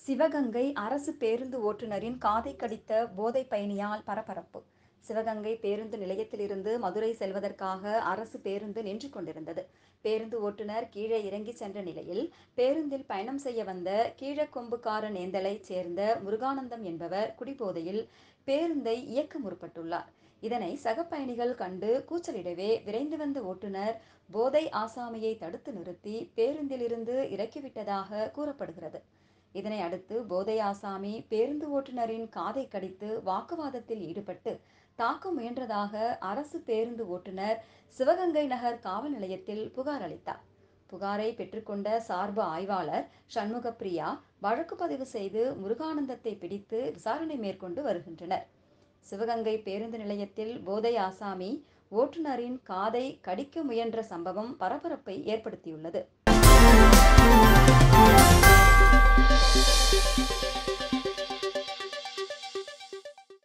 சிவகங்கை அரசு பேருந்து ஓட்டுநரின் காதை கடித்த போதை பயணியால் பரபரப்பு சிவகங்கை பேருந்து நிலையத்திலிருந்து மதுரை செல்வதற்காக அரசு பேருந்து நின்று கொண்டிருந்தது பேருந்து ஓட்டுநர் கீழே இறங்கி சென்ற நிலையில் பேருந்தில் பயணம் செய்ய வந்த கீழக்கொம்புக்கார நேந்தலைச் சேர்ந்த முருகானந்தம் என்பவர் குடிபோதையில் பேருந்தை இயக்க முற்பட்டுள்ளார் இதனை சக பயணிகள் கண்டு கூச்சலிடவே விரைந்து வந்த ஓட்டுநர் போதை ஆசாமியை தடுத்து நிறுத்தி பேருந்திலிருந்து இறக்கிவிட்டதாக கூறப்படுகிறது இதனை அடுத்து போதை ஆசாமி பேருந்து ஓட்டுநரின் காதை கடித்து வாக்குவாதத்தில் ஈடுபட்டு தாக்க முயன்றதாக அரசு பேருந்து ஓட்டுநர் சிவகங்கை நகர் காவல் நிலையத்தில் புகார் அளித்தார் புகாரை பெற்றுக்கொண்ட சார்பு ஆய்வாளர் சண்முகப்பிரியா வழக்கு பதிவு செய்து முருகானந்தத்தை பிடித்து விசாரணை மேற்கொண்டு வருகின்றனர் சிவகங்கை பேருந்து நிலையத்தில் போதை ஆசாமி ஓட்டுநரின் காதை கடிக்க முயன்ற சம்பவம் பரபரப்பை ஏற்படுத்தியுள்ளது